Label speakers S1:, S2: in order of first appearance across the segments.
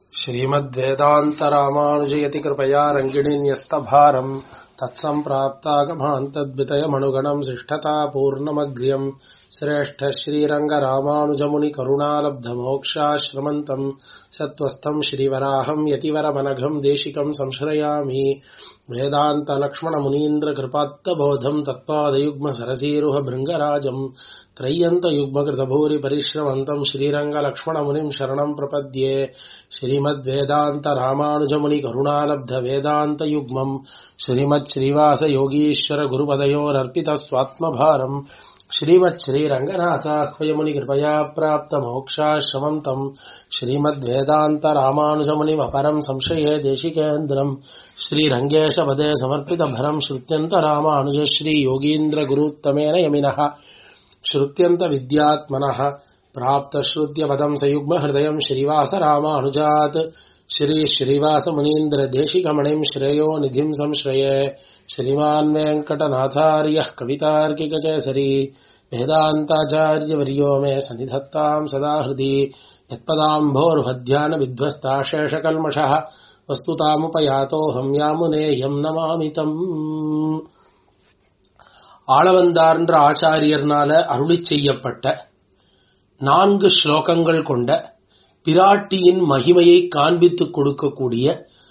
S1: श्रीमद्वेदान्तरामानुजयति कृपया रङ्गिणीन्यस्तभारम् तत्सम्प्राप्तागमान् तद्वितयमनुगणम् शिष्ठता पूर्णमग्र्यम् श्रेष्ठ श्रीरङ्गरामानुजमुनिकरुणालब्धमोक्षाश्रमन्तम् सत्त्वस्थम् श्रीवराहम् यतिवरमनघम् देशिकम् संश्रयामि वेदान्तलक्ष्मणमुनीन्द्रकृपात्तबोधम् तत्पादयुग्मसरसीरुह भृङ्गराजम् त्रय्यन्तयुग्मकृतभूरिपरिश्रमन्तम् श्रीरङ्गलक्ष्मणमुनिम् शरणम् प्रपद्ये श्रीमद्वेदान्तरामानुजमुनिकरुणालब्धवेदान्तयुग्मम् श्रीमच्छ्रीवासयोगीश्वरगुरुपदयोरर्पितस्वात्मभारम् श्रीमच्छ्रीरङ्गनाथाह्वयमुनिकृपया प्राप्तमोक्षाश्रमम् तम् श्रीमद्वेदान्तरामानुजमुनिमपरम् संशये देशिकेन्द्रम् श्रीरङ्गेशपदे समर्पितभरम् श्रुत्यन्तरामानुज श्रीयोगीन्द्रगुरुत्तमेन यमिनः श्रुत्यन्तविद्यात्मनः प्राप्तश्रुत्यपदम् सयुग्महृदयम् श्रीवासरामानुजात् श्रीश्रीवासमुनीन्द्रदेशिकमणिम् श्रेयो निधिम् संश्रये श्रीमान् वेङ्कटनाथार्यः कवितार्किककेसरी वेदान्ताचार्यवर्यो मे सन्निधत्ताम् सदा हृदि यत्पदाम्भोर्भध्यानविध्वस्ताशेषकल्मषः वस्तुतामुपयातोऽहम् यामुनेयम् नमामि तम् ஆளவந்தார்ன்ற ஆச்சாரியர்னால அருளி செய்யப்பட்ட நான்கு ஸ்லோகங்கள் கொண்ட பிராட்டியின் மகிமையை காண்பித்துக் கொடுக்கக்கூடிய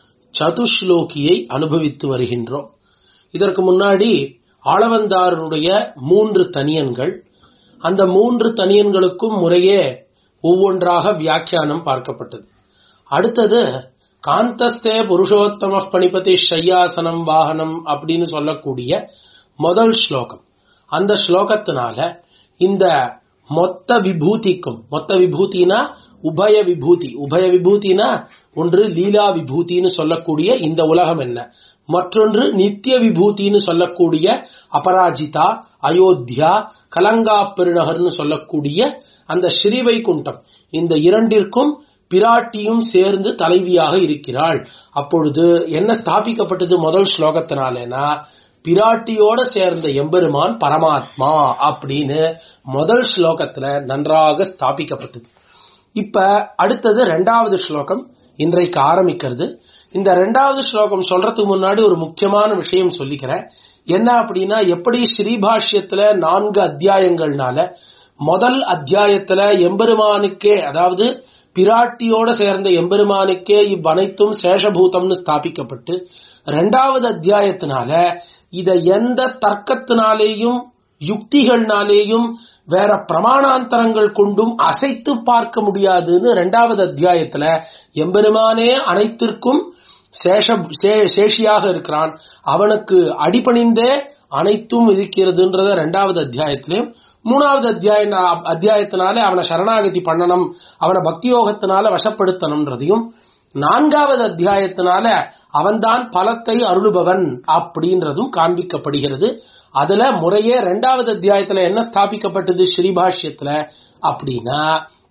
S1: சதுஸ்லோகியை அனுபவித்து வருகின்றோம் இதற்கு முன்னாடி ஆளவந்தாருடைய மூன்று தனியன்கள் அந்த மூன்று தனியன்களுக்கும் முறையே ஒவ்வொன்றாக வியாக்கியானம் பார்க்கப்பட்டது அடுத்தது காந்தஸ்தே புருஷோத்தம பணிபதி ஷையாசனம் வாகனம் அப்படின்னு சொல்லக்கூடிய முதல் ஸ்லோகம் அந்த ஸ்லோகத்தினால இந்த மொத்த விபூதிக்கும் மொத்த விபூதினா உபய விபூதி உபய விபூதினா ஒன்று லீலா விபூதின்னு சொல்லக்கூடிய இந்த உலகம் என்ன மற்றொன்று நித்திய விபூதின்னு சொல்லக்கூடிய அபராஜிதா அயோத்தியா கலங்கா பெருநகர்னு சொல்லக்கூடிய அந்த ஸ்ரீவைகுண்டம் இந்த இரண்டிற்கும் பிராட்டியும் சேர்ந்து தலைவியாக இருக்கிறாள் அப்பொழுது என்ன ஸ்தாபிக்கப்பட்டது முதல் ஸ்லோகத்தினாலேனா பிராட்டியோட சேர்ந்த எம்பெருமான் பரமாத்மா அப்படின்னு முதல் ஸ்லோகத்துல நன்றாக ஸ்தாபிக்கப்பட்டது இப்ப அடுத்தது ரெண்டாவது ஸ்லோகம் இன்றைக்கு ஆரம்பிக்கிறது இந்த ரெண்டாவது ஸ்லோகம் சொல்றதுக்கு முன்னாடி ஒரு முக்கியமான விஷயம் சொல்லிக்கிறேன் என்ன அப்படின்னா எப்படி ஸ்ரீபாஷ்யத்துல நான்கு அத்தியாயங்கள்னால முதல் அத்தியாயத்துல எம்பெருமானுக்கே அதாவது பிராட்டியோட சேர்ந்த எம்பெருமானுக்கே இவ்வனைத்தும் சேஷபூதம்னு ஸ்தாபிக்கப்பட்டு ரெண்டாவது அத்தியாயத்தினால இத எந்த தர்க்கத்தினாலேயும் யுக்திகள்னாலேயும் வேற பிரமாணாந்தரங்கள் கொண்டும் அசைத்து பார்க்க முடியாதுன்னு ரெண்டாவது அத்தியாயத்துல எம்பெருமானே அனைத்திற்கும் சேஷ சேஷியாக இருக்கிறான் அவனுக்கு அடிபணிந்தே அனைத்தும் இருக்கிறதுன்றத ரெண்டாவது அத்தியாயத்திலையும் மூணாவது அத்தியாய அத்தியாயத்தினால அவனை சரணாகதி பண்ணணும் அவனை பக்தியோகத்தினால வசப்படுத்தணும்ன்றதையும் நான்காவது அத்தியாயத்தினால அவன்தான் பலத்தை அருளுபவன் அப்படின்றதும் காண்பிக்கப்படுகிறது அதுல முறையே ரெண்டாவது அத்தியாயத்துல என்ன ஸ்தாபிக்கப்பட்டது ஸ்ரீபாஷ்யத்துல அப்படின்னா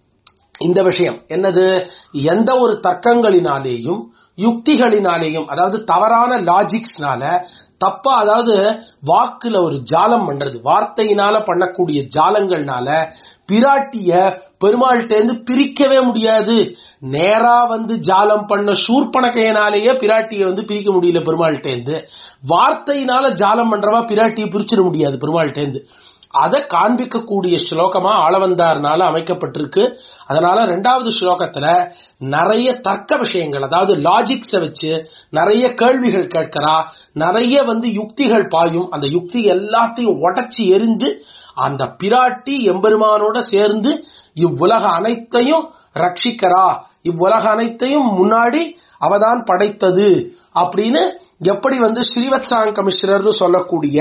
S1: இந்த விஷயம் என்னது எந்த ஒரு தர்க்கங்களினாலேயும் யுக்திகளினாலேயும் அதாவது தவறான லாஜிக்ஸ்னால தப்பா அதாவது வாக்குல ஒரு ஜாலம் பண்றது வார்த்தையினால பண்ணக்கூடிய ஜாலங்கள்னால பிராட்டிய பெருமாள்கிட்டேருந்து பிரிக்கவே முடியாது நேரா வந்து ஜாலம் பண்ண சூர்பணக்கையனாலேயே பிராட்டிய வந்து பிரிக்க முடியல பெருமாள்கிட்டேருந்து வார்த்தையினால ஜாலம் பண்றவா பிராட்டியை பிரிச்சிட முடியாது பெருமாள்கிட்டேருந்து அதை காண்பிக்கக்கூடிய ஸ்லோகமா ஆளவந்தார்னால அமைக்கப்பட்டிருக்கு அதனால ரெண்டாவது ஸ்லோகத்துல நிறைய தர்க்க விஷயங்கள் அதாவது லாஜிக்ஸ வச்சு நிறைய கேள்விகள் கேட்கிறா நிறைய வந்து யுக்திகள் பாயும் அந்த யுக்தி எல்லாத்தையும் உடச்சி எரிந்து அந்த பிராட்டி எம்பெருமானோட சேர்ந்து இவ்வுலக அனைத்தையும் ரட்சிக்கிறா இவ்வுலக அனைத்தையும் முன்னாடி அவதான் படைத்தது அப்படின்னு எப்படி வந்து ஸ்ரீவத்சாங்க மிஸ்ரர்னு சொல்லக்கூடிய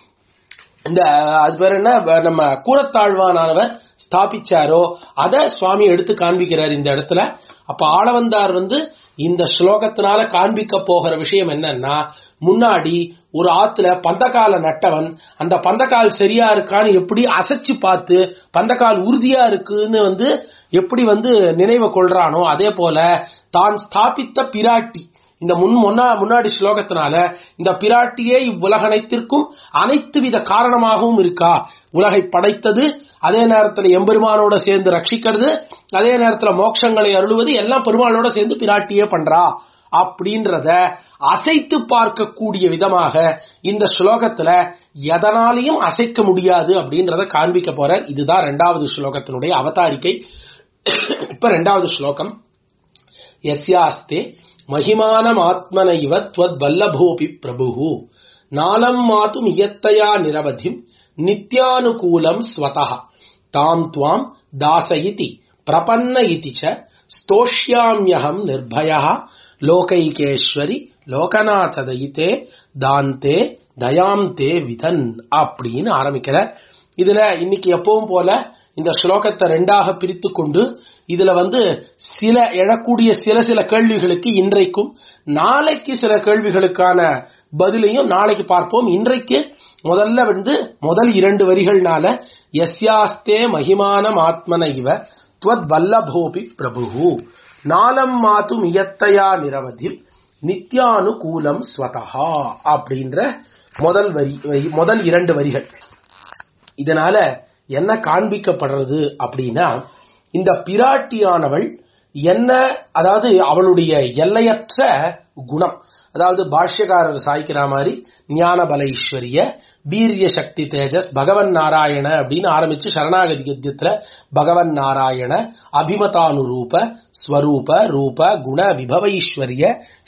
S1: இந்த அது பேர் என்ன நம்ம கூறத்தாழ்வானவர் ஸ்தாபிச்சாரோ அத சுவாமி எடுத்து காண்பிக்கிறார் இந்த இடத்துல அப்ப ஆளவந்தார் வந்து இந்த ஸ்லோகத்தினால காண்பிக்க போகிற விஷயம் என்னன்னா முன்னாடி ஒரு ஆத்துல பந்தக்கால நட்டவன் அந்த பந்தக்கால் சரியா இருக்கான்னு எப்படி அசைச்சு பார்த்து பந்தக்கால் உறுதியா இருக்குன்னு வந்து எப்படி வந்து நினைவு கொள்றானோ அதே போல தான் ஸ்தாபித்த பிராட்டி இந்த முன் முன்னா முன்னாடி ஸ்லோகத்தினால இந்த பிராட்டியே இவ்வுலகனைத்திற்கும் அனைத்து வித காரணமாகவும் இருக்கா உலகை படைத்தது அதே நேரத்தில் எம்பெருமானோட சேர்ந்து ரட்சிக்கிறது அதே நேரத்துல மோட்சங்களை அருளுவது எல்லாம் பெருமாளோட சேர்ந்து பிராட்டியே பண்றா அப்படின்றத அசைத்து பார்க்கக்கூடிய விதமாக இந்த ஸ்லோகத்துல எதனாலையும் அசைக்க முடியாது அப்படின்றத காண்பிக்க போறார் இதுதான் ரெண்டாவது ஸ்லோகத்தினுடைய அவதாரிக்கை இப்ப ரெண்டாவது ஸ்லோகம் யஸ்யாஸ்தே மகிமானமாத்மன இவ துவத் வல்லபோபி பிரபு நாலம் மாத்தும் இயத்தயா நிரவதிம் நித்யானுகூலம் ஸ்வதः தாம் துவாம் தாசயிதி பிரபன்ன இதி ச ஸ்தோஷ்யாம்யகம் நிர்பயः லோகைகேஸ்வரி லோகநாததயிதே தாந்தே தயாம்தே விதன் அப்படின்னு ஆரம்பிக்கிறார் இதுல இன்னைக்கு எப்பவும் போல இந்த ஸ்லோகத்தை ரெண்டாக பிரித்து கொண்டு இதுல வந்து சில எழக்கூடிய சில சில கேள்விகளுக்கு இன்றைக்கும் நாளைக்கு சில கேள்விகளுக்கான பதிலையும் நாளைக்கு பார்ப்போம் இன்றைக்கு முதல்ல வந்து முதல் இரண்டு வரிகள்னால எஸ்யாஸ்தே மகிமானம் ஆத்மன இவ துவத் வல்லபோபி பிரபு நாலம் மாத்தும் இயத்தையா நிரவதில் நித்யானுகூலம் ஸ்வதஹா அப்படின்ற முதல் வரி வரி- முதல் இரண்டு வரிகள் இதனால என்ன காண்பிக்கப்படுறது அப்படின்னா இந்த பிராட்டியானவள் என்ன அதாவது அவளுடைய எல்லையற்ற குணம் அதாவது பாஷ்யக்காரர் சாய்க்கிற மாதிரி ஞான பல ஐஸ்வர்ய வீரிய சக்தி தேஜஸ் பகவன் நாராயண அப்படின்னு ஆரம்பிச்சு சரணாகதி கத்தியத்துல பகவன் நாராயண அபிமதானுரூப ஸ்வரூப ரூப குண விபவைஸ்வர்ய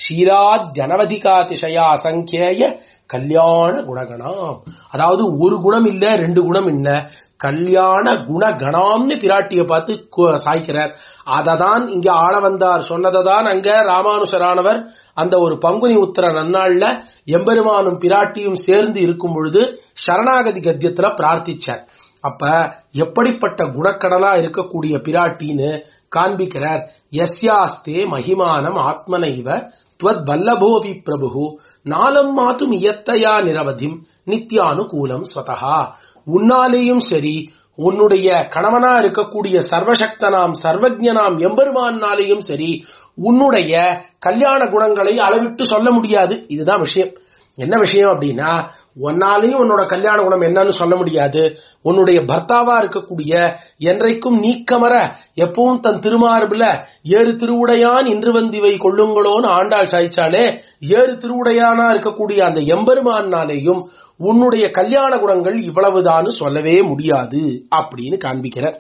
S1: ஷீராத்யனவதிகாதிசய அசங்கேய கல்யாண குணகணாம் அதாவது ஒரு குணம் இல்ல ரெண்டு குணம் இல்ல கல்யாண குணகணாம்னு பிராட்டிய பார்த்து கு- சாய்க்கிறார் அததான் இங்க ஆள வந்தார் சொன்னதான் அங்க ராமானுஷரானவர் அந்த ஒரு பங்குனி உத்தர நன்னாள்ல எம்பெருமானும் பிராட்டியும் சேர்ந்து இருக்கும் பொழுது சரணாகதி கத்தியத்துல பிரார்த்திச்சார் அப்ப எப்படிப்பட்ட குணக்கடலா இருக்கக்கூடிய பிராட்டின்னு காண்பிக்கிறார் எஸ்யாஸ்தே மகிமானம் ஆத்மனைவ துவத் வல்லபோபி பிரபு நாலம் மாத்தும் இயத்தையா நிரவதிம் நித்யானுகூலம் ஸ்வதஹா உன்னாலேயும் சரி உன்னுடைய கணவனா இருக்கக்கூடிய சர்வசக்தனாம் சர்வஜனாம் எம்பெருமானாலேயும் சரி உன்னுடைய கல்யாண குணங்களை அளவிட்டு சொல்ல முடியாது இதுதான் விஷயம் என்ன விஷயம் அப்படின்னா உன்னாலையும் உன்னோட கல்யாண குணம் என்னன்னு சொல்ல முடியாது உன்னுடைய பர்த்தாவா இருக்கக்கூடிய என்றைக்கும் நீக்கமர எப்பவும் தன் திருமார்புல ஏறு திருவுடையான் இன்று வந்திவை கொள்ளுங்களோன்னு ஆண்டாள் சாய்ச்சாலே ஏறு திருவுடையானா இருக்கக்கூடிய அந்த எம்பெருமானாலேயும் உன்னுடைய கல்யாண குணங்கள் இவ்வளவுதான்னு சொல்லவே முடியாது அப்படின்னு காண்பிக்கிறார்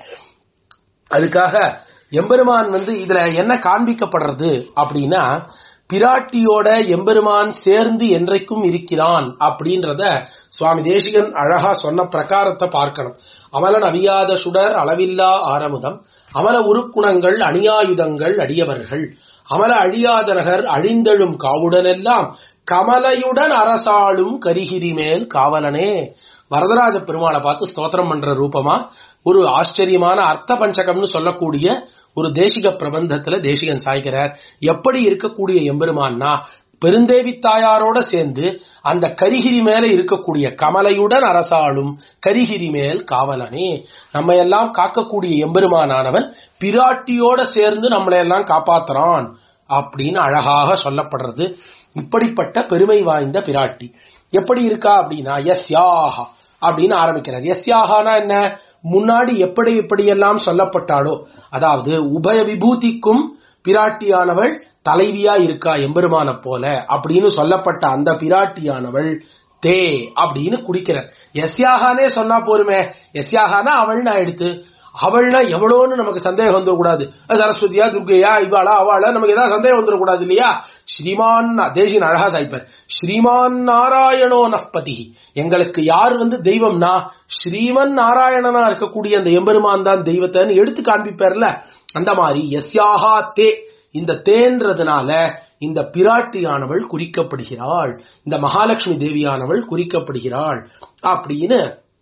S1: அதுக்காக எம்பெருமான் வந்து இதுல என்ன காண்பிக்கப்படுறது அப்படின்னா பிராட்டியோட எம்பெருமான் சேர்ந்து என்றைக்கும் இருக்கிறான் அப்படின்றத சுவாமி தேசிகன் அழகா சொன்ன பிரகாரத்தை பார்க்கணும் அமலன் அவியாத சுடர் அளவில்லா ஆரமுதம் அமல உருக்குணங்கள் அணியாயுதங்கள் அடியவர்கள் அமல அழியாதனகர் அழிந்தெழும் காவுடனெல்லாம் கமலையுடன் அரசாளும் கரிகிரி மேல் காவலனே வரதராஜ பெருமாளை பார்த்து ஸ்தோத்திரம் பண்ற ரூபமா ஒரு ஆச்சரியமான அர்த்த பஞ்சகம்னு சொல்லக்கூடிய ஒரு தேசிக பிரபந்தத்துல தேசிகன் சாய்க்கிறார் எப்படி இருக்கக்கூடிய எம்பெருமான்னா பெருந்தேவி தாயாரோட சேர்ந்து அந்த கரிகிரி மேல இருக்கக்கூடிய கமலையுடன் அரசாளும் கரிகிரி மேல் காவலனே நம்ம எல்லாம் காக்கக்கூடிய எம்பெருமானானவன் பிராட்டியோட சேர்ந்து நம்மளை எல்லாம் காப்பாத்துறான் அப்படின்னு அழகாக சொல்லப்படுறது இப்படிப்பட்ட பெருமை வாய்ந்த பிராட்டி எப்படி இருக்கா அப்படின்னா எஸ் யாஹா அப்படின்னு ஆரம்பிக்கிறார் எஸ் யாஹானா என்ன முன்னாடி எப்படி எப்படியெல்லாம் சொல்லப்பட்டாலோ அதாவது உபய விபூதிக்கும் பிராட்டியானவள் தலைவியா இருக்கா எம்பெருமான போல அப்படின்னு சொல்லப்பட்ட அந்த பிராட்டியானவள் தே அப்படின்னு குடிக்கிறார் எஸ்யாகானே சொன்னா போருமே எஸ்யாகானா அவள் நான் எடுத்து அவள்னா எவ்வளோன்னு நமக்கு சந்தேகம் வந்துடக்கூடாது அது சரஸ்வதியா துர்கையா இவாளா அவளா நமக்கு ஏதாவது சந்தேகம் வந்துடக்கூடாது இல்லையா ஸ்ரீமான் தேசின் அழகா சாய்ப்பர் ஸ்ரீமான் நாராயணோ நப்பதி எங்களுக்கு யார் வந்து தெய்வம்னா ஸ்ரீமன் நாராயணனா இருக்கக்கூடிய அந்த எம்பெருமான் தான் தெய்வத்தைன்னு எடுத்து காண்பிப்பார்ல அந்த மாதிரி எஸ்யாஹா தே இந்த தேன்றதுனால இந்த பிராட்டியானவள் குறிக்கப்படுகிறாள் இந்த மகாலட்சுமி தேவியானவள் குறிக்கப்படுகிறாள் அப்படின்னு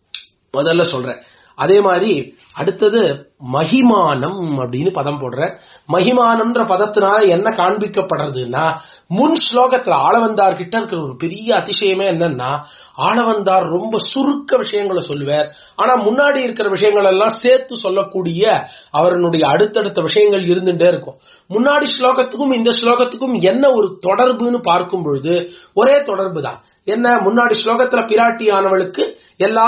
S1: முதல்ல சொல்றேன் அதே மாதிரி அடுத்தது மகிமானம் அப்படின்னு பதம் போடுற மகிமானம்ன்ற பதத்தினால என்ன காண்பிக்கப்படுறதுன்னா முன் ஸ்லோகத்துல ஆளவந்தார் கிட்ட இருக்கிற ஒரு பெரிய அதிசயமே என்னன்னா ஆளவந்தார் ரொம்ப சுருக்க விஷயங்களை சொல்லுவார் ஆனா முன்னாடி இருக்கிற விஷயங்கள் எல்லாம் சேர்த்து சொல்லக்கூடிய அவருடைய அடுத்தடுத்த விஷயங்கள் இருந்துட்டே இருக்கும் முன்னாடி ஸ்லோகத்துக்கும் இந்த ஸ்லோகத்துக்கும் என்ன ஒரு தொடர்புன்னு பார்க்கும் பொழுது ஒரே தொடர்பு தான் என்ன முன்னாடி ஸ்லோகத்துல பிராட்டியானவளுக்கு எல்லாம்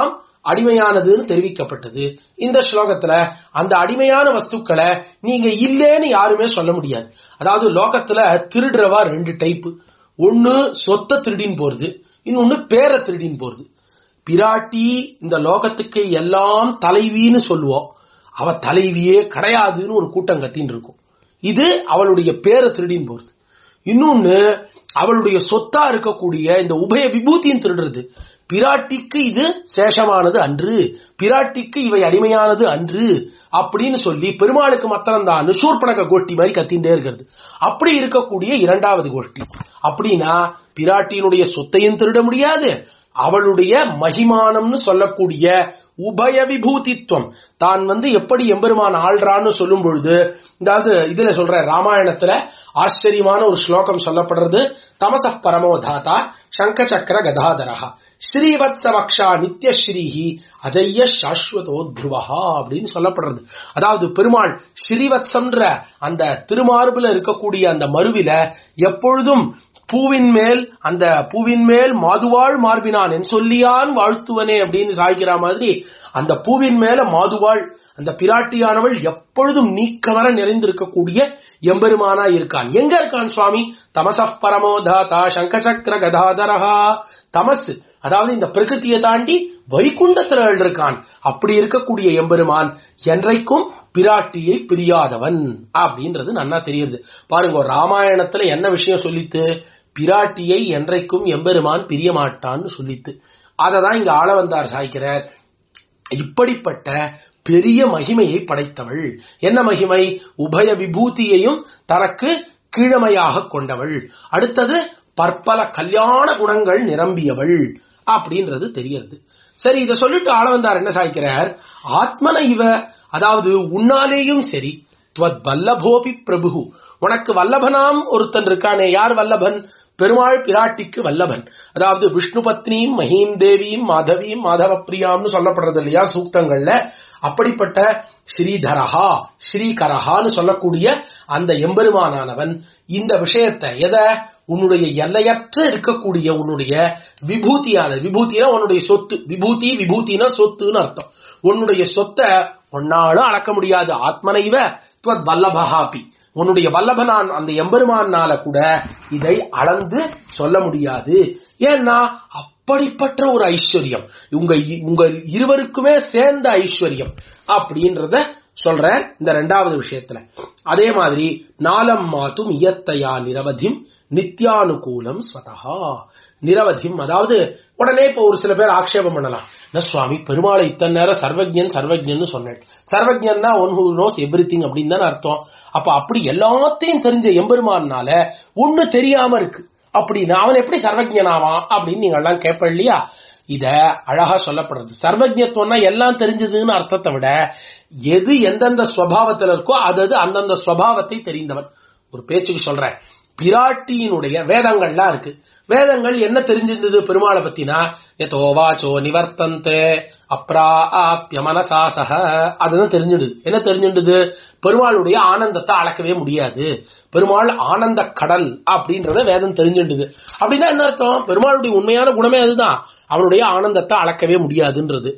S1: அடிமையானதுன்னு தெரிவிக்கப்பட்டது இந்த ஸ்லோகத்துல அந்த அடிமையான வஸ்துக்களை நீங்க இல்லேன்னு யாருமே சொல்ல முடியாது அதாவது லோகத்துல திருடுறவா ரெண்டு டைப் ஒன்னு சொத்த திருடின்னு போறது இன்னொன்னு பேர திருடின்னு போறது பிராட்டி இந்த லோகத்துக்கு எல்லாம் தலைவின்னு சொல்லுவோம் அவ தலைவியே கிடையாதுன்னு ஒரு கூட்டம் கத்தின்னு இருக்கும் இது அவளுடைய பேரை திருடின்னு போறது இன்னொன்னு அவளுடைய சொத்தா இருக்கக்கூடிய இந்த உபய விபூதியும் திருடுறது பிராட்டிக்கு இது சேஷமானது அன்று பிராட்டிக்கு இவை அடிமையானது அன்று அப்படின்னு சொல்லி பெருமாளுக்கு மாத்திரம் தான் நிஷூர்பணக கோஷ்டி மாதிரி கத்தின்றே இருக்கிறது அப்படி இருக்கக்கூடிய இரண்டாவது கோஷ்டி அப்படின்னா பிராட்டியினுடைய சொத்தையும் திருட முடியாது அவளுடைய மகிமானம்னு சொல்லக்கூடிய உபய விபூதித்துவம் தான் வந்து எப்படி எம்பெருமான் ஆள்றான்னு சொல்லும் பொழுது அதாவது இதுல சொல்ற ராமாயணத்துல ஆச்சரியமான ஒரு ஸ்லோகம் சொல்லப்படுறது தமச பரமோதாதா சங்க சக்கர கதாதரஹா ஸ்ரீவத்சவக்ஷா நித்யஸ்ரீஹி அஜய்ய சாஸ்வதோத்ருவஹா அப்படின்னு சொல்லப்படுறது அதாவது பெருமாள் ஸ்ரீவத்சம்ன்ற அந்த திருமார்புல இருக்கக்கூடிய அந்த மருவில எப்பொழுதும் பூவின் மேல் அந்த பூவின் மேல் மாதுவாள் மார்பினான் என் சொல்லியான் வாழ்த்துவனே அப்படின்னு சாய்க்கிற மாதிரி அந்த பூவின் மேல மாதுவாள் அந்த பிராட்டியானவள் எப்பொழுதும் நீக்கமர நிறைந்திருக்கக்கூடிய எம்பெருமானா இருக்கான் எங்க இருக்கான் சுவாமி தமச பரமோதாதா சங்கசக்கர கதாதரஹா தமஸ் அதாவது இந்த பிரகிருத்தியை தாண்டி வைகுண்டத்துல இருக்கான் அப்படி இருக்கக்கூடிய எம்பெருமான் என்றைக்கும் பிராட்டியை பிரியாதவன் அப்படின்றது நன்னா தெரியுது பாருங்க ராமாயணத்துல என்ன விஷயம் சொல்லித்து பிராட்டியை என்றைக்கும் எம்பெருமான் பிரிய மாட்டான்னு சொல்லித்து அதை தான் இங்க ஆள வந்தார் சாய்க்கிறார் இப்படிப்பட்ட பெரிய மகிமையை படைத்தவள் என்ன மகிமை உபய விபூதியையும் தனக்கு கீழமையாக கொண்டவள் அடுத்தது பற்பல கல்யாண குணங்கள் நிரம்பியவள் அப்படின்றது தெரியறது சரி இதை சொல்லிட்டு ஆள வந்தார் என்ன சாய்க்கிறார் ஆத்மன இவ அதாவது உன்னாலேயும் சரி துவத் வல்லபோபி பிரபு உனக்கு வல்லபனாம் ஒருத்தன் இருக்கானே யார் வல்லபன் பெருமாள் பிராட்டிக்கு வல்லபன் அதாவது விஷ்ணு பத்னியும் மஹீம் தேவியும் மாதவியும் மாதவ பிரியாம்னு சொல்லப்படுறது இல்லையா சூக்தங்கள்ல அப்படிப்பட்ட ஸ்ரீதரஹா ஸ்ரீகரஹான்னு சொல்லக்கூடிய அந்த எம்பெருமானானவன் இந்த விஷயத்தை எதை உன்னுடைய எல்லையற்ற இருக்கக்கூடிய உன்னுடைய விபூதியான விபூதினா உன்னுடைய சொத்து விபூதி விபூதினா சொத்துன்னு அர்த்தம் உன்னுடைய சொத்தை ஒன்னாலும் அளக்க முடியாது ஆத்மனைவ துவத் வல்லபஹாபி உன்னுடைய வல்லபனான் அந்த எம்பெருமானால கூட இதை அளந்து சொல்ல முடியாது ஏன்னா அப்படிப்பட்ட ஒரு ஐஸ்வர்யம் உங்க உங்க இருவருக்குமே சேர்ந்த ஐஸ்வர்யம் அப்படின்றத சொல்ற இந்த ரெண்டாவது விஷயத்துல அதே மாதிரி நாலம் மாத்தும் இயத்தையா நிரவதிம் நித்யானுகூலம் ஸ்வதஹா நிரவதிம் அதாவது உடனே இப்போ ஒரு சில பேர் ஆக்ஷேபம் பண்ணலாம் என்ன சுவாமி பெருமாளை இத்தனை நேரம் சர்வஜன் சர்வஜன் சொன்னேன் சர்வஜன்னா one who knows everything அப்படின்னு தானே அர்த்தம் அப்ப அப்படி எல்லாத்தையும் தெரிஞ்ச எம்பெருமானால ஒண்ணு தெரியாம இருக்கு அப்படின்னா அவன் எப்படி சர்வஜனாவான் அப்படின்னு நீங்க எல்லாம் கேட்ப இல்லையா இத அழகா சொல்லப்படுறது சர்வஜத்துவம்னா எல்லாம் தெரிஞ்சதுன்னு அர்த்தத்தை விட எது எந்தெந்த ஸ்வபாவத்தில் இருக்கோ அது அது அந்தந்த ஸ்வபாவத்தை தெரிந்தவன் ஒரு பேச்சுக்கு சொல்றேன் பிராட்டியினுடைய வேதங்கள்லாம் இருக்கு வேதங்கள் என்ன தெரிஞ்சிருந்தது பெருமாளை பத்தினா எதோ வாச்சோ நிவர்த்தந்தே அப்ரா ஆப்ய மனசாசக அதுதான் தெரிஞ்சிடுது என்ன தெரிஞ்சிடுது பெருமாளுடைய ஆனந்தத்தை அளக்கவே முடியாது பெருமாள் ஆனந்த கடல் அப்படின்றத வேதம் தெரிஞ்சிடுது அப்படின்னா என்ன அர்த்தம் பெருமாளுடைய உண்மையான குணமே அதுதான் அவனுடைய ஆனந்தத்தை அளக்கவே முடியாதுன்றது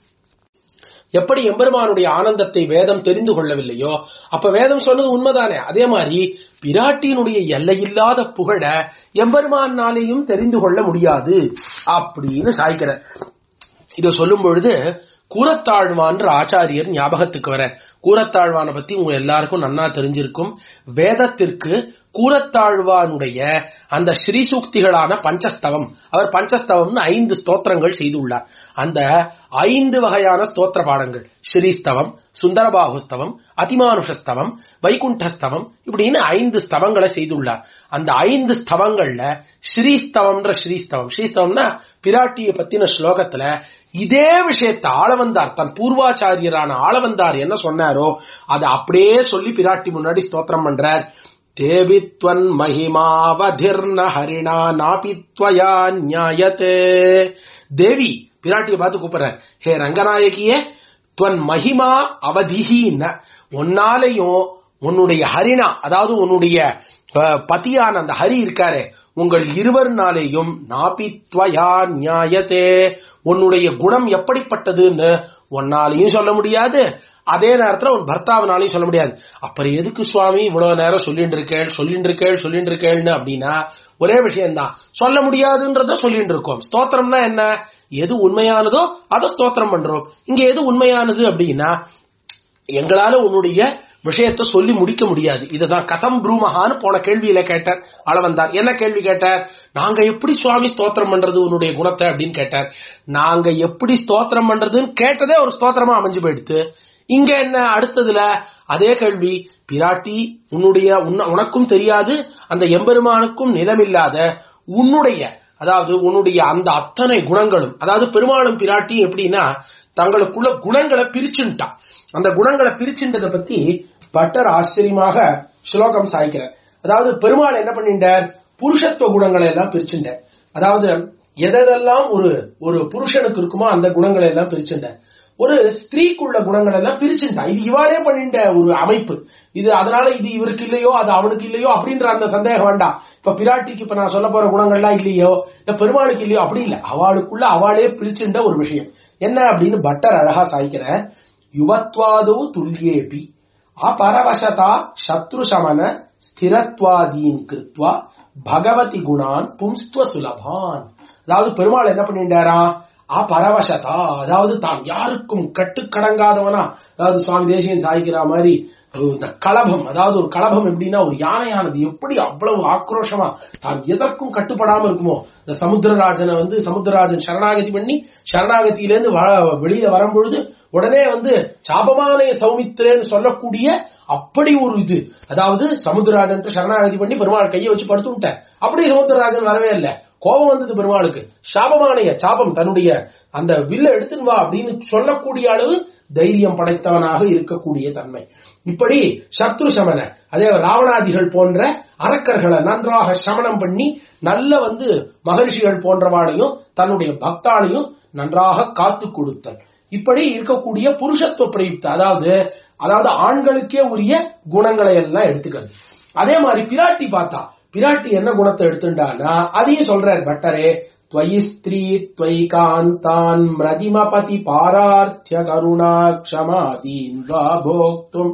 S1: எப்படி எம்பெருமானுடைய ஆனந்தத்தை வேதம் தெரிந்து கொள்ளவில்லையோ அப்ப வேதம் சொன்னது உண்மைதானே அதே மாதிரி பிராட்டியினுடைய எல்லையில்லாத புகழ எம்பெருமானாலேயும் தெரிந்து கொள்ள முடியாது அப்படின்னு சாய்க்கிற இதை சொல்லும் பொழுது கூரத்தாழ்வான்ற ஆச்சாரியர் ஞாபகத்துக்கு வர கூரத்தாழ்வானை பத்தி உங்க எல்லாருக்கும் நன்னா தெரிஞ்சிருக்கும் வேதத்திற்கு கூரத்தாழ்வானுடைய அந்த ஸ்ரீசூக்திகளான பஞ்சஸ்தவம் அவர் பஞ்சஸ்தவம்னு ஐந்து ஸ்தோத்திரங்கள் செய்துள்ளார் அந்த ஐந்து வகையான ஸ்தோத்திர பாடங்கள் ஸ்ரீஸ்தவம் சுந்தரபாகுஸ்தவம் அதிமானுஷஸ்தவம் வைகுண்டஸ்தவம் இப்படின்னு ஐந்து ஸ்தவங்களை செய்துள்ளார் அந்த ஐந்து ஸ்தவங்கள்ல ஸ்ரீஸ்தவம்ன்ற ஸ்ரீஸ்தவம் ஸ்ரீஸ்தவம்னா பிராட்டியை பத்தின ஸ்லோகத்துல இதே விஷயத்தை ஆளவந்தார் தன் பூர்வாச்சாரியரான ஆளவந்தார் என்ன சொன்னாரோ அதை அப்படியே சொல்லி பிராட்டி முன்னாடி ஸ்தோத்திரம் பண்றார் தேவித்வன் மகிமாவதிர்ன ஹரிணா நாபித்வயா நியாயத்தே தேவி பிராட்டியை பார்த்து கூப்பிடுற ஹே ரங்கநாயகியே துவன் மகிமா அவதிஹீன உன்னாலையும் உன்னுடைய ஹரிணா அதாவது உன்னுடைய பத்தியான அந்த ஹரி இருக்காரே உங்கள் இருவர்னாலேயும் நாபித்வயா நியாயத்தே உன்னுடைய குணம் எப்படிப்பட்டதுன்னு உன்னாலையும் சொல்ல முடியாது அதே நேரத்துல உன் பர்த்தாவினாலையும் சொல்ல முடியாது அப்புறம் எதுக்கு சுவாமி இவ்வளவு நேரம் சொல்லிட்டு இருக்கேள் சொல்லிட்டு இருக்கேள் சொல்லிட்டு இருக்கேள்னு அப்படின்னா ஒரே விஷயம்தான் சொல்ல முடியாதுன்றத சொல்லிட்டு இருக்கோம் ஸ்தோத்திரம்னா என்ன எது உண்மையானதோ அதை ஸ்தோத்திரம் பண்றோம் இங்க எது உண்மையானது அப்படின்னா எங்களால உன்னுடைய விஷயத்தை சொல்லி முடிக்க முடியாது இதுதான் கதம் ப்ரூமஹான்னு போன கேள்வியில கேட்டார் அளவந்தார் என்ன கேள்வி கேட்டார் நாங்க எப்படி சுவாமி ஸ்தோத்திரம் பண்றது உன்னுடைய குணத்தை அப்படின்னு கேட்டார் நாங்க எப்படி ஸ்தோத்திரம் பண்றதுன்னு கேட்டதே ஒரு ஸ்தோத்திரமா அமைஞ்சு போயிடுத்து இங்க என்ன அடுத்ததுல அதே கேள்வி பிராட்டி உன்னுடைய உன்ன- உனக்கும் தெரியாது அந்த எம்பெருமானுக்கும் நிலமில்லாத உன்னுடைய அதாவது உன்னுடைய அந்த அத்தனை குணங்களும் அதாவது பெருமாளும் பிராட்டியும் எப்படின்னா தங்களுக்குள்ள குணங்களை பிரிச்சுட்டான் அந்த குணங்களை பிரிச்சுன்றத பத்தி பட்டர் ஆச்சரியமாக ஸ்லோகம் சாய்க்கிறார் அதாவது பெருமாள் என்ன பண்ணிட்டார் புருஷத்துவ குணங்களை எல்லாம் பிரிச்சுட்டார் அதாவது எதெல்லாம் ஒரு ஒரு புருஷனுக்கு இருக்குமோ அந்த குணங்களை எல்லாம் பிரிச்சுட்டார் ஒரு ஸ்திரீக்குள்ள குணங்கள் எல்லாம் பிரிச்சுட்டா இது இவாளே பண்ணிட்ட ஒரு அமைப்பு இது அதனால இது இவருக்கு இல்லையோ அது அவனுக்கு இல்லையோ அப்படின்ற அந்த சந்தேகம் வேண்டாம் இப்ப பிராட்டிக்கு இப்ப நான் சொல்ல போற குணங்கள்லாம் இல்லையோ இல்ல பெருமாளுக்கு இல்லையோ அப்படி இல்ல அவளுக்குள்ள அவளே பிரிச்சுட்ட ஒரு விஷயம் என்ன அப்படின்னு பட்டர் அழகா சாய்க்கிற யுவத்வாதோ துல்லியேபி அபரவசதா சத்ரு சமன ஸ்திரத்வாதீன் கிருத்வா பகவதி குணான் பும்ஸ்துவ சுலபான் அதாவது பெருமாள் என்ன பண்ணிட்டாரா அபரவசதா அதாவது தான் யாருக்கும் கட்டுக்கடங்காதவனா அதாவது சுவாமி தேசியன் சாய்க்கிற மாதிரி ஒரு இந்த கலபம் அதாவது ஒரு கலபம் எப்படின்னா ஒரு யானையானது எப்படி அவ்வளவு ஆக்ரோஷமா தான் எதற்கும் கட்டுப்படாம இருக்குமோ இந்த சமுத்திரராஜனை வந்து சமுத்திரராஜன் சரணாகதி பண்ணி சரணாகதியிலேருந்து வ- வெளியில வரும்பொழுது உடனே வந்து சாபமானே சௌமித்திரேன்னு சொல்லக்கூடிய அப்படி ஒரு இது அதாவது சமுத்திரராஜன் சரணாகதி பண்ணி பெருமாள் கையை வச்சு படுத்து விட்டார் அப்படி சமுத்திரராஜன் வரவே இல்லை கோபம் வந்தது பெருமாளுக்கு சாபமானைய சாபம் தன்னுடைய அந்த வில்ல எடுத்துன்னு வா அப்படின்னு சொல்லக்கூடிய அளவு தைரியம் படைத்தவனாக இருக்கக்கூடிய தன்மை இப்படி சத்ரு சமன அதே ராவணாதிகள் போன்ற அரக்கர்களை நன்றாக சமனம் பண்ணி நல்ல வந்து மகர்ஷிகள் போன்றவாளையும் தன்னுடைய பக்தாளையும் நன்றாக காத்து கொடுத்தல் இப்படி இருக்கக்கூடிய புருஷத்துவ பிரயுக்த அதாவது அதாவது ஆண்களுக்கே உரிய குணங்களை எல்லாம் எடுத்துக்கிறது அதே மாதிரி பிராட்டி பார்த்தா பிராட்டி என்ன குணத்தை எடுத்துட்டான்னா அதையும் சொல்றார் பட்டரே त्वयि स्त्री त्वयि कान्तान् म्रदिमपति पारार्थ्य करुणा क्षमादीन् वा भोक्तुम्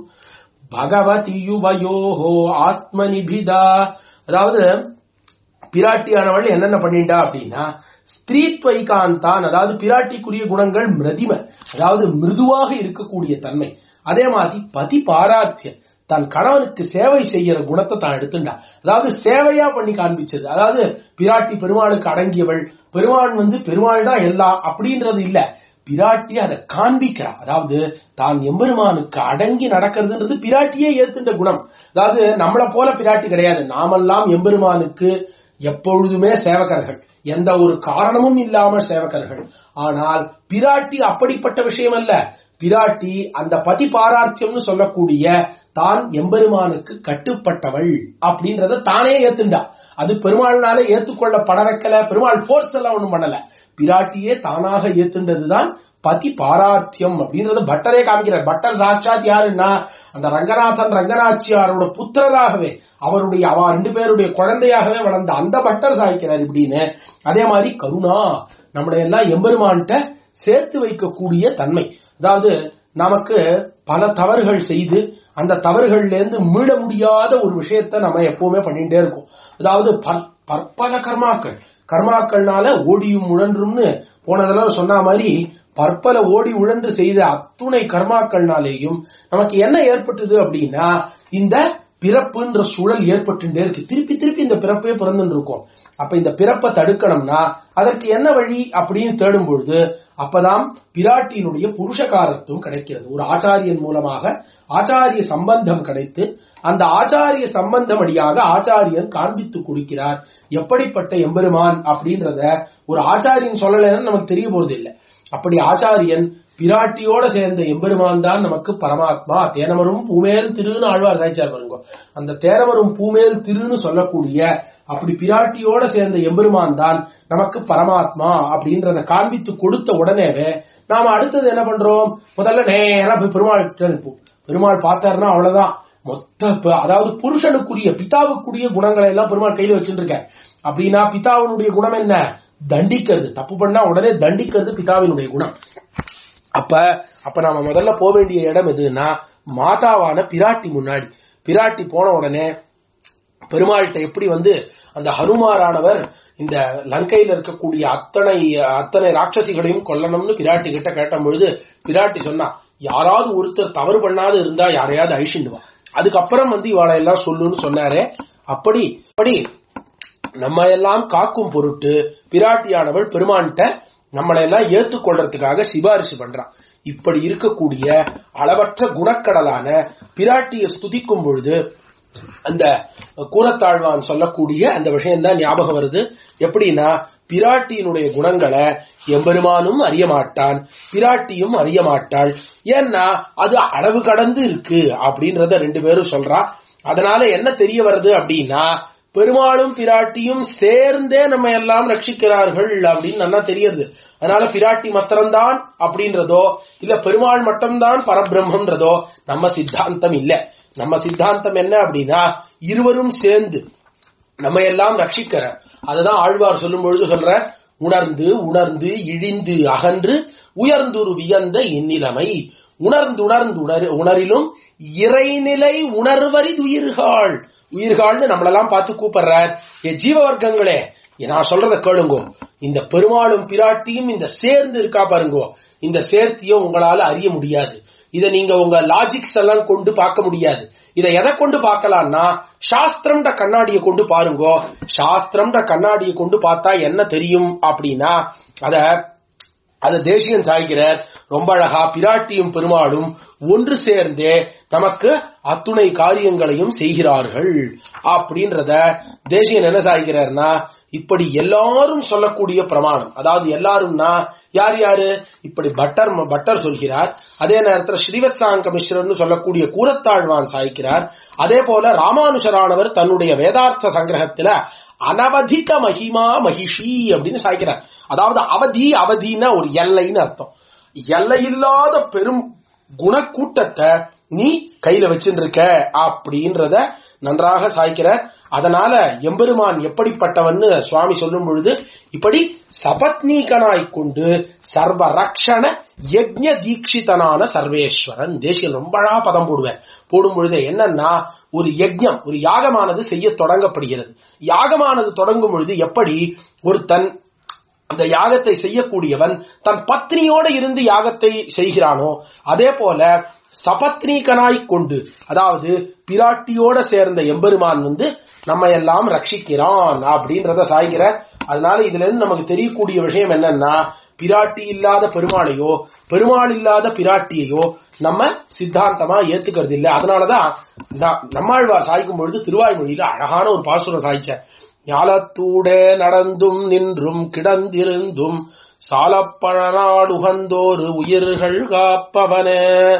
S1: பகவதி யுவயோஹோ ஆத்மனிபிதா அதாவது பிராட்டியானவள் என்னென்ன பண்ணிட்டா அப்படின்னா ஸ்திரீத்வைகாந்தான் அதாவது பிராட்டிக்குரிய குணங்கள் மிருதிம அதாவது மிருதுவாக இருக்கக்கூடிய தன்மை அதே மாதிரி பதி பாரார்த்திய தன் கணவனுக்கு சேவை செய்யற குணத்தை தான் எடுத்துட்டா அதாவது சேவையா பண்ணி காண்பிச்சது அதாவது பிராட்டி பெருமாளுக்கு அடங்கியவள் பெருமாள் வந்து பெருமாள் தான் எல்லாம் அப்படின்றது இல்ல பிராட்டி அதை காண்பிக்கிறா அதாவது தான் எம்பெருமானுக்கு அடங்கி நடக்கிறதுன்றது பிராட்டியே ஏத்துன்ற குணம் அதாவது நம்மள போல பிராட்டி கிடையாது நாமெல்லாம் எம்பெருமானுக்கு எப்பொழுதுமே சேவகர்கள் எந்த ஒரு காரணமும் இல்லாம சேவகர்கள் ஆனால் பிராட்டி அப்படிப்பட்ட விஷயம் அல்ல பிராட்டி அந்த பதி பாரார்த்தியம்னு சொல்லக்கூடிய தான் எம்பெருமானுக்கு கட்டுப்பட்டவள் அப்படின்றத தானே ஏத்துண்டா அது பெருமாள்னால ஏத்துக்கொள்ளப்பட வைக்கல பெருமாள் ஃபோர்ஸ் எல்லாம் ஒண்ணும் பண்ணல பிராட்டியே தானாக ஏத்துண்டதுதான் பதி பாரார்த்தியம் அப்படின்றத பட்டரே காமிக்கிறார் பட்டர் சாட்சாத் யாருன்னா அந்த ரங்கநாதன் ரங்கநாச்சியாரோட புத்திரராகவே அவருடைய அவ ரெண்டு பேருடைய குழந்தையாகவே வளர்ந்த அந்த பட்டர் சாய்க்கிறார் இப்படின்னு அதே மாதிரி கருணா நம்முடைய எல்லாம் எம்பெருமான்கிட்ட சேர்த்து வைக்கக்கூடிய தன்மை அதாவது நமக்கு பல தவறுகள் செய்து அந்த தவறுகள்ல இருந்து மீள முடியாத ஒரு விஷயத்த நம்ம எப்பவுமே பண்ணிட்டே இருக்கோம் அதாவது பல்- பற்பல கர்மாக்கள் கர்மாக்கள்னால ஓடியும் உழன்றும்னு போன தடவை சொன்ன மாதிரி பற்பல ஓடி உழன்று செய்த அத்துணை கர்மாக்கள்னாலேயும் நமக்கு என்ன ஏற்பட்டது அப்படின்னா இந்த பிறப்புன்ற சூழல் ஏற்பட்டுட்டே இருக்கு திருப்பி திருப்பி இந்த பிறப்பே பிறந்துட்டு இருக்கோம் அப்ப இந்த பிறப்பை தடுக்கணும்னா அதற்கு என்ன வழி அப்படின்னு தேடும் பொழுது அப்பதான் பிராட்டியினுடைய புருஷகாரத்துவம் கிடைக்கிறது ஒரு ஆச்சாரியன் மூலமாக ஆச்சாரிய சம்பந்தம் கிடைத்து அந்த ஆச்சாரிய சம்பந்தம் வழியாக ஆச்சாரியன் காண்பித்து கொடுக்கிறார் எப்படிப்பட்ட எம்பெருமான் அப்படின்றத ஒரு ஆச்சாரியன் சொல்லலைன்னு நமக்கு தெரிய போறது இல்லை அப்படி ஆச்சாரியன் பிராட்டியோட சேர்ந்த எம்பெருமான் தான் நமக்கு பரமாத்மா தேனமரும் பூமேல் திருன்னு ஆழ்வார் சாய்ச்சார் பாருங்க அந்த தேனமரும் பூமேல் திருன்னு சொல்லக்கூடிய அப்படி பிராட்டியோட சேர்ந்த எம்பெருமான் தான் நமக்கு பரமாத்மா அப்படின்றத காண்பித்து கொடுத்த உடனேவே நாம அடுத்தது என்ன பண்றோம் முதல்ல நேரா போய் பெருமாள் அனுப்போம் பெருமாள் பார்த்தாருன்னா அவ்வளவுதான் மொத்த ப- அதாவது புருஷனுக்குரிய பிதாவுக்குரிய குணங்களை எல்லாம் பெருமாள் கையில வச்சுட்டு இருக்க அப்படின்னா பிதாவினுடைய குணம் என்ன தண்டிக்கிறது தப்பு பண்ணா உடனே தண்டிக்கிறது பிதாவினுடைய குணம் அப்ப அப்ப நாம முதல்ல போக வேண்டிய இடம் எதுன்னா மாதாவான பிராட்டி முன்னாடி பிராட்டி போன உடனே பெருமாள்கிட்ட எப்படி வந்து அந்த ஹனுமாரானவர் இந்த லங்கையில இருக்கக்கூடிய அத்தனை அத்தனை ராட்சசிகளையும் கொல்லணும்னு பிராட்டி கிட்ட கேட்ட பொழுது பிராட்டி சொன்னா யாராவது ஒருத்தர் தவறு பண்ணாத இருந்தா யாரையாவது அழிச்சுடுவா அதுக்கப்புறம் வந்து இவாளை எல்லாம் சொல்லுன்னு சொன்னாரே அப்படி அப்படி நம்ம எல்லாம் காக்கும் பொருட்டு பிராட்டியானவள் பெருமான்கிட்ட நம்மளை எல்லாம் ஏத்துக்கொள்றதுக்காக சிபாரிசு பண்றான் இப்படி இருக்கக்கூடிய அளவற்ற குணக்கடலான பிராட்டியை ஸ்துதிக்கும் பொழுது அந்த கூறத்தாழ்வான் சொல்லக்கூடிய அந்த விஷயம் தான் ஞாபகம் வருது எப்படின்னா பிராட்டியினுடைய குணங்களை எம்பெருமானும் அறிய மாட்டான் பிராட்டியும் அறிய மாட்டாள் ஏன்னா அது அளவு கடந்து இருக்கு அப்படின்றத ரெண்டு பேரும் சொல்றா அதனால என்ன தெரிய வருது அப்படின்னா பெருமாளும் பிராட்டியும் சேர்ந்தே நம்ம எல்லாம் ரட்சிக்கிறார்கள் அப்படின்னு நல்லா தெரியுது அதனால பிராட்டி மாத்திரம்தான் அப்படின்றதோ இல்ல பெருமாள் மட்டும்தான் பரபிரம்மன்றதோ நம்ம சித்தாந்தம் இல்ல நம்ம சித்தாந்தம் என்ன அப்படின்னா இருவரும் சேர்ந்து நம்ம எல்லாம் ரட்சிக்கிற அதுதான் ஆழ்வார் சொல்லும் பொழுது சொல்ற உணர்ந்து உணர்ந்து இழிந்து அகன்று உயர்ந்துரு வியந்த இந்நிலைமை உணர்ந்து உணர்ந்து உணர் உணரிலும் இறைநிலை உணர்வரிது உயிர்கள் உயிர்கள்னு நம்மளெல்லாம் பார்த்து கூப்பிடுறார் ஏ ஜீவ வர்க்கங்களே நான் சொல்றத கேளுங்கோ இந்த பெருமாளும் பிராட்டியும் இந்த சேர்ந்து இருக்கா பாருங்கோ இந்த சேர்த்தியும் உங்களால அறிய முடியாது இதை நீங்க உங்க லாஜிக்ஸ் எல்லாம் கொண்டு பார்க்க முடியாது இதை எதை கொண்டு பார்க்கலாம்னா சாஸ்திரம்ன்ற கண்ணாடியை கொண்டு பாருங்கோ சாஸ்திரம்ன்ற கண்ணாடியை கொண்டு பார்த்தா என்ன தெரியும் அப்படின்னா அத அது தேசியன் சாய்கிறார் ரொம்ப அழகா பிராட்டியும் பெருமாளும் ஒன்று சேர்ந்தே நமக்கு அத்துணை காரியங்களையும் செய்கிறார்கள் அப்படின்றத தேசியன் என்ன சாய்கிறார்னா இப்படி எல்லாரும் சொல்லக்கூடிய பிரமாணம் அதாவது எல்லாரும்னா யார் யாரு இப்படி பட்டர் பட்டர் சொல்கிறார் அதே நேரத்தில் ஸ்ரீவத்சாங்க மிஸ்ரர்னு சொல்லக்கூடிய கூரத்தாழ்வான் சாய்க்கிறார் அதே போல ராமானுஷரானவர் தன்னுடைய வேதார்த்த சங்கிரகத்துல அனவதிக மகிமா மகிஷி அப்படின்னு சாய்க்கிறார் அதாவது அவதி அவதினா ஒரு எல்லைன்னு அர்த்தம் எல்லையில்லாத பெரும் குணக்கூட்டத்தை நீ கையில வச்சுருக்க அப்படின்றத நன்றாக சாய்க்கிற அதனால எம்பெருமான் எப்படிப்பட்டவன்னு சுவாமி சொல்லும் பொழுது இப்படி சபத்னீகனாய் கொண்டு சர்வ ரக்ஷண யஜ்ஞ தீட்சிதனான சர்வேஸ்வரன் தேசியம் ரொம்ப அழகா பதம் போடுவேன் போடும் பொழுது என்னன்னா ஒரு யஜ்ஞம் ஒரு யாகமானது செய்ய தொடங்கப்படுகிறது யாகமானது தொடங்கும் பொழுது எப்படி ஒரு தன் அந்த யாகத்தை செய்யக்கூடியவன் தன் பத்னியோட இருந்து யாகத்தை செய்கிறானோ அதே போல சபத்னீகனாய் கொண்டு அதாவது பிராட்டியோட சேர்ந்த எம்பெருமான் வந்து நம்ம எல்லாம் ரட்சிக்கிறான் அப்படின்றத சாய்கிற அதனால இதுல இருந்து நமக்கு தெரியக்கூடிய விஷயம் என்னன்னா பிராட்டி இல்லாத பெருமாளையோ பெருமாள் இல்லாத பிராட்டியையோ நம்ம சித்தாந்தமா ஏத்துக்கிறது இல்லை அதனாலதான் நான் நம்மாழ்வார் சாய்க்கும் பொழுது திருவாய்மொழியில அழகான ஒரு பாசுரம் சாய்ச்ச ஞாலத்தூடே நடந்தும் நின்றும் கிடந்திருந்தும் சாலப்பழநாடுகந்தோரு உயிர்கள் காப்பவனே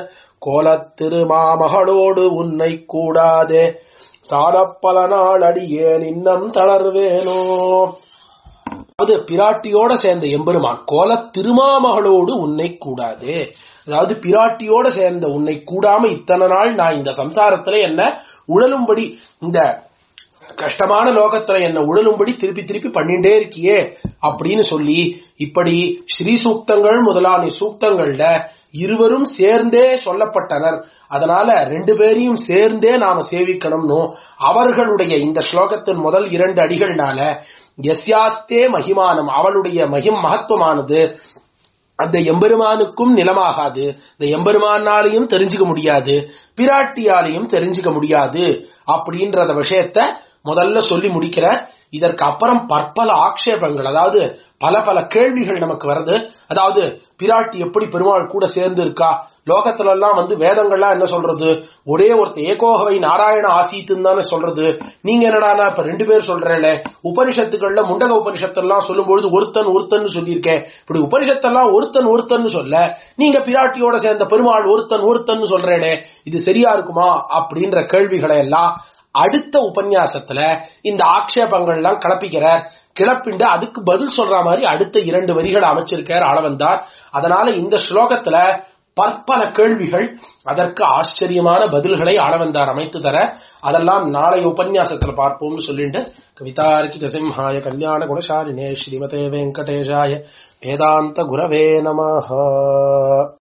S1: கோலத்திருமாமகளோடு உன்னை கூடாதே சாலப்பல நாள் அடியேன் இன்னம் தளர்வேனோ அதாவது பிராட்டியோட சேர்ந்த எம்பெருமான் கோல திருமாமகளோடு உன்னை கூடாது அதாவது பிராட்டியோட சேர்ந்த உன்னை கூடாம இத்தனை நாள் நான் இந்த சம்சாரத்துல என்ன உழலும்படி இந்த கஷ்டமான லோகத்துல என்ன உழலும்படி திருப்பி திருப்பி பண்ணிட்டே இருக்கியே அப்படின்னு சொல்லி இப்படி ஸ்ரீ சூக்தங்கள் முதலான சூக்தங்கள்ல இருவரும் சேர்ந்தே சொல்லப்பட்டனர் அதனால ரெண்டு பேரையும் சேர்ந்தே நாம சேவிக்கணும்னு அவர்களுடைய இந்த ஸ்லோகத்தின் முதல் இரண்டு அடிகள்னால எஸ்யாஸ்தே மகிமானம் அவளுடைய மகிம் மகத்துவமானது அந்த எம்பெருமானுக்கும் நிலமாகாது இந்த எம்பெருமானாலையும் தெரிஞ்சுக்க முடியாது பிராட்டியாலையும் தெரிஞ்சுக்க முடியாது அப்படின்றத விஷயத்த முதல்ல சொல்லி முடிக்கிற இதற்கு அப்புறம் பற்பல ஆக்ஷேபங்கள் அதாவது பல பல கேள்விகள் நமக்கு வருது அதாவது பிராட்டி எப்படி பெருமாள் கூட சேர்ந்து இருக்கா லோகத்துல எல்லாம் வந்து வேதங்கள்லாம் என்ன சொல்றது ஒரே ஒருத்த ஏகோகவை நாராயண ஆசீத்துன்னு தானே சொல்றது நீங்க என்னடானா இப்ப ரெண்டு பேர் சொல்றேன் உபனிஷத்துக்கள்ல முண்டக உபனிஷத்தெல்லாம் சொல்லும்பொழுது ஒருத்தன் ஒருத்தன் சொல்லியிருக்கேன் இப்படி உபனிஷத்தெல்லாம் ஒருத்தன் ஒருத்தன் சொல்ல நீங்க பிராட்டியோட சேர்ந்த பெருமாள் ஒருத்தன் ஒருத்தன் சொல்றேனே இது சரியா இருக்குமா அப்படின்ற கேள்விகளை எல்லாம் அடுத்த உபன்யாசத்துல இந்த ஆக்ஷேபங்கள் எல்லாம் கிளப்பிக்கிறார் கிளப்பிண்டு அதுக்கு பதில் சொல்ற மாதிரி அடுத்த இரண்டு வரிகளை அமைச்சிருக்கார் ஆளவந்தார் அதனால இந்த ஸ்லோகத்துல பற்பல கேள்விகள் அதற்கு ஆச்சரியமான பதில்களை ஆளவந்தார் அமைத்து தர அதெல்லாம் நாளை உபன்யாசத்துல பார்ப்போம்னு சொல்லிட்டு கவிதார்க்கிக சிம்ஹாய கல்யாண குணசாலினே ஸ்ரீமதே வெங்கடேஷாய வேதாந்த குரவே நமஹ